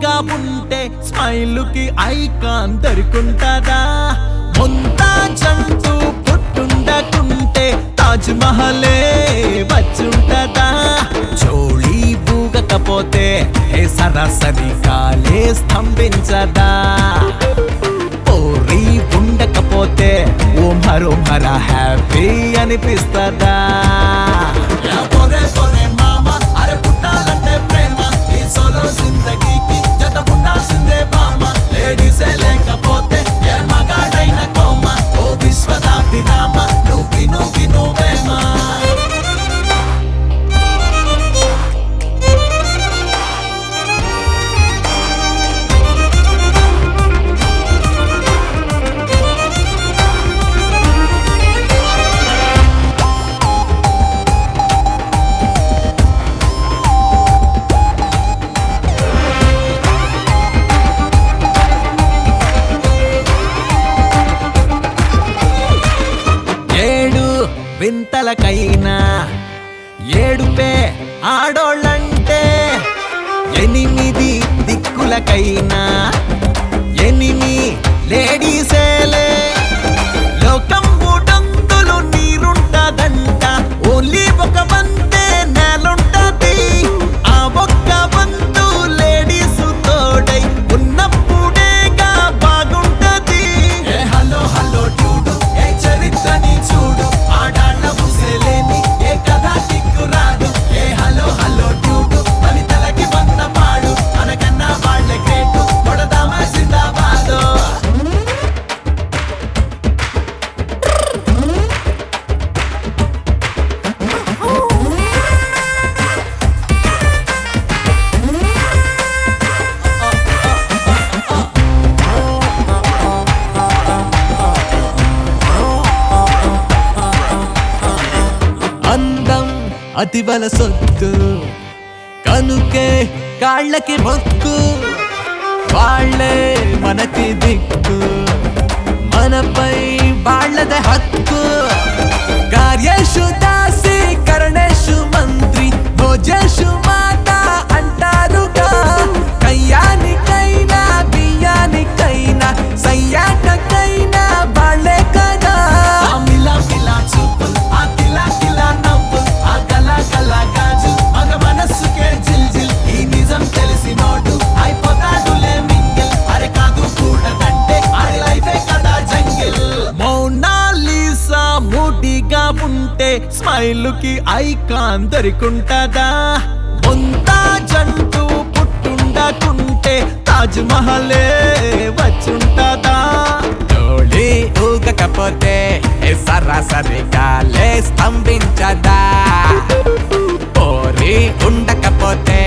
మూడిగా ఉంటే స్మైలుకి ఐకాన్ దొరుకుంటదా ముంతా జంతు పుట్టుండకుంటే తాజ్ మహలే వచ్చుంటదా చోళీ బూగకపోతే ఏ సరాసరి కాలే స్తంభించదా పోరి ఉండకపోతే ఓ మరో మర హ్యాపీ అనిపిస్తదా పొరే పొరే మామ అరే పుట్టాలంటే ప్రేమ ఈ సోలో జిందగీకి జత ఉండాల్సిందే బామ లేడీసే లేకపోతే ఏ మగాడైన కోమ ఓ విశ్వదాభిరామ నువ్వు విను విను వేమా ఏడు వింతలకైనా ఏడుపే ఆడోళ్ళంటే ఎనిమిది దిక్కులకైనా ఎనిమి లేడీసేలే లోకం మూడంతులు నీరుంటదంట ఓన్లీ ఒక వంతే నేలుంటది ఆ ఒక్క వంతు లేడీస్ తోడై ఉన్నప్పుడేగా బాగుంటది ఏ హలో హలో చూడు ఏ చరిత్రని చూడు ఆడాళ్ళ ముసేలేని ఏ కథ కిక్కు రాదు ఏ హలో హలో చూడు ఫలితలకి వంద పాడు అనకన్నా వాళ్ళే గ్రేటు కొడదామా జిందాబాదో అందం అతివల సొత్తు కనుకే కాళ్ళకి మొక్కు వాళ్ళే మనకి దిక్కు మనపై వాళ్ళదే హక్కు కార్యేషు దాసి కరణేషు మంత్రి భోజేషు మాత అంటారుగా కయ్యానికైనా బియ్యానికైనా సయ్యాటకైనా వాళ్ళే కదా మిలా మిలా చూపు ఆ కిలా కిలా నవ్వు ఆ కళ కళ గాజు మగ మనస్సుకే జిల్ జిల్ ఈ నిజం తెలిసి నోటు అయిపోతాడులే మింగిల్ అరే కాదు కూడదంటే ఆడి లైఫే కదా జంగిల్ మౌనాలీసా మూటిగా ఉంటే స్మైల్ కి ఐకాన్ దొరికుంటదా ముంతా జంటు పుట్టుండకుంటే తాజ్ మహలే వచ్చుంటదా డోళీ ఊగకపోతే ఏ సరాసరి కాలే స్తంభించదా పోరి ఉండకపోతే